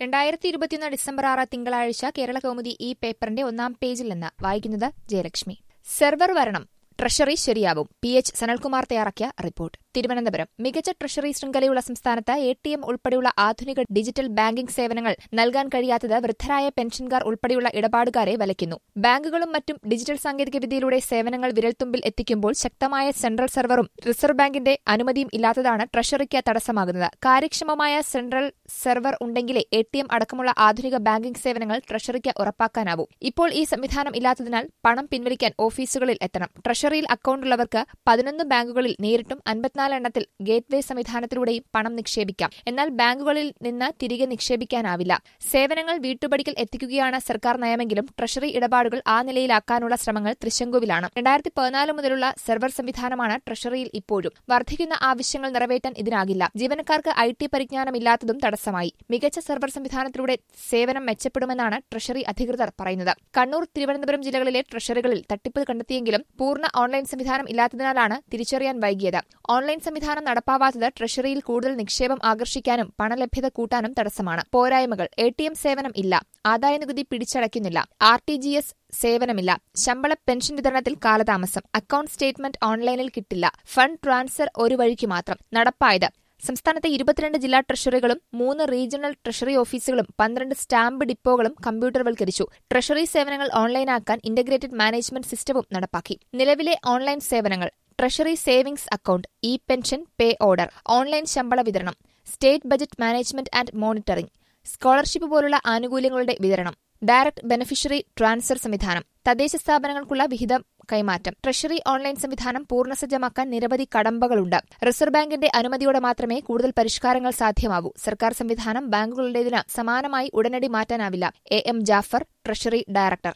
രണ്ടായിരത്തി ഇരുപത്തിയൊന്ന് ഡിസംബർ ആറ് തിങ്കളാഴ്ച കേരള കൗമുദി ഈ പേപ്പറിന്റെ ഒന്നാം പേജിൽ നിന്ന് വായിക്കുന്നത് ജയലക്ഷ്മി സെർവർ വരണം ട്രഷറി ശരിയാവും പി എച്ച് സനൽകുമാർ തയ്യാറാക്കിയ റിപ്പോർട്ട് തിരുവനന്തപുരം മികച്ച ട്രഷറി ശൃംഖലയുള്ള സംസ്ഥാനത്ത് എ ടി എം ഉൾപ്പെടെയുള്ള ആധുനിക ഡിജിറ്റൽ ബാങ്കിംഗ് സേവനങ്ങൾ നൽകാൻ കഴിയാത്തത് വൃദ്ധരായ പെൻഷൻകാർ ഉൾപ്പെടെയുള്ള ഇടപാടുകാരെ വലയ്ക്കുന്നു ബാങ്കുകളും മറ്റും ഡിജിറ്റൽ സാങ്കേതികവിദ്യയിലൂടെ സേവനങ്ങൾ വിരൽത്തുമ്പിൽ എത്തിക്കുമ്പോൾ ശക്തമായ സെൻട്രൽ സെർവറും റിസർവ് ബാങ്കിന്റെ അനുമതിയും ഇല്ലാത്തതാണ് ട്രഷറിക്ക് തടസ്സമാകുന്നത് കാര്യക്ഷമമായ സെൻട്രൽ സെർവർ ഉണ്ടെങ്കിലേ എ ടി എം അടക്കമുള്ള ആധുനിക ബാങ്കിംഗ് സേവനങ്ങൾ ട്രഷറിക്ക് ഉറപ്പാക്കാനാവൂ ഇപ്പോൾ ഈ സംവിധാനം ഇല്ലാത്തതിനാൽ പണം പിൻവലിക്കാൻ ഓഫീസുകളിൽ എത്തണം ട്രഷറിയിൽ അക്കൌണ്ടുള്ളവർക്ക് പതിനൊന്ന് ബാങ്കുകളിൽ നേരിട്ടും അൻപത്തിനാല് എണ്ണത്തിൽ ഗേറ്റ്വേ സംവിധാനത്തിലൂടെയും പണം നിക്ഷേപിക്കാം എന്നാൽ ബാങ്കുകളിൽ നിന്ന് തിരികെ നിക്ഷേപിക്കാനാവില്ല സേവനങ്ങൾ വീട്ടുപടിക്കൽ എത്തിക്കുകയാണ് സർക്കാർ നയമെങ്കിലും ട്രഷറി ഇടപാടുകൾ ആ നിലയിലാക്കാനുള്ള ശ്രമങ്ങൾ തൃശങ്കുവിലാണ് രണ്ടായിരത്തി പതിനാല് മുതലുള്ള സെർവർ സംവിധാനമാണ് ട്രഷറിയിൽ ഇപ്പോഴും വർദ്ധിക്കുന്ന ആവശ്യങ്ങൾ നിറവേറ്റാൻ ഇതിനാകില്ല ജീവനക്കാർക്ക് ഐ ടി പരിജ്ഞാനമില്ലാത്തതും തടസ്സമായി മികച്ച സെർവർ സംവിധാനത്തിലൂടെ സേവനം മെച്ചപ്പെടുമെന്നാണ് ട്രഷറി അധികൃതർ പറയുന്നത് കണ്ണൂർ തിരുവനന്തപുരം ജില്ലകളിലെ ട്രഷറികളിൽ തട്ടിപ്പ് കണ്ടെത്തിയെങ്കിലും പൂർണ്ണ ഓൺലൈൻ സംവിധാനം ഇല്ലാത്തതിനാലാണ് തിരിച്ചറിയാൻ വൈകിയത് ഓൺലൈൻ സംവിധാനം നടപ്പാവാത്തത് ട്രഷറിയിൽ കൂടുതൽ നിക്ഷേപം ആകർഷിക്കാനും പണലഭ്യത കൂട്ടാനും തടസ്സമാണ് പോരായ്മകൾ എ ടി എം സേവനം ഇല്ല ആദായനികുതി പിടിച്ചടയ്ക്കുന്നില്ല ആർ ടി ജി എസ് സേവനമില്ല ശമ്പള പെൻഷൻ വിതരണത്തിൽ കാലതാമസം അക്കൌണ്ട് സ്റ്റേറ്റ്മെന്റ് ഓൺലൈനിൽ കിട്ടില്ല ഫണ്ട് ട്രാൻസ്ഫർ ഒരു വഴിക്ക് മാത്രം നടപ്പായത് സംസ്ഥാനത്തെ ഇരുപത്തിരണ്ട് ജില്ലാ ട്രഷറികളും മൂന്ന് റീജിയണൽ ട്രഷറി ഓഫീസുകളും പന്ത്രണ്ട് സ്റ്റാമ്പ് ഡിപ്പോകളും കമ്പ്യൂട്ടർവൽക്കരിച്ചു ട്രഷറി സേവനങ്ങൾ ഓൺലൈനാക്കാൻ ഇന്റഗ്രേറ്റഡ് മാനേജ്മെന്റ് സിസ്റ്റവും നടപ്പാക്കി നിലവിലെ ഓൺലൈൻ സേവനങ്ങൾ treasury savings account E pension pay order online ശമ്പള വിതരണം state budget management and monitoring scholarship പോലുള്ള ആനുകൂല്യങ്ങളുടെ വിതരണം ഡയറക്ട് ബെനിഫിഷ്യറി ട്രാൻസ്ഫർ സംവിധാനം തദ്ദേശ സ്ഥാപനങ്ങൾക്കുള്ള വിഹിതം കൈമാറ്റം ട്രഷറി ഓൺലൈൻ സംവിധാനം പൂർണ്ണസജ്ജമാക്കാൻ നിരവധി കടമ്പകളുണ്ട് റിസർവ് ബാങ്കിന്റെ അനുമതിയോടെ മാത്രമേ കൂടുതൽ പരിഷ്കാരങ്ങൾ സാധ്യമാവൂ സർക്കാർ സംവിധാനം ബാങ്കുകളുടേതിന് സമാനമായി ഉടനടി മാറ്റാനാവില്ല A M Jaffar treasury director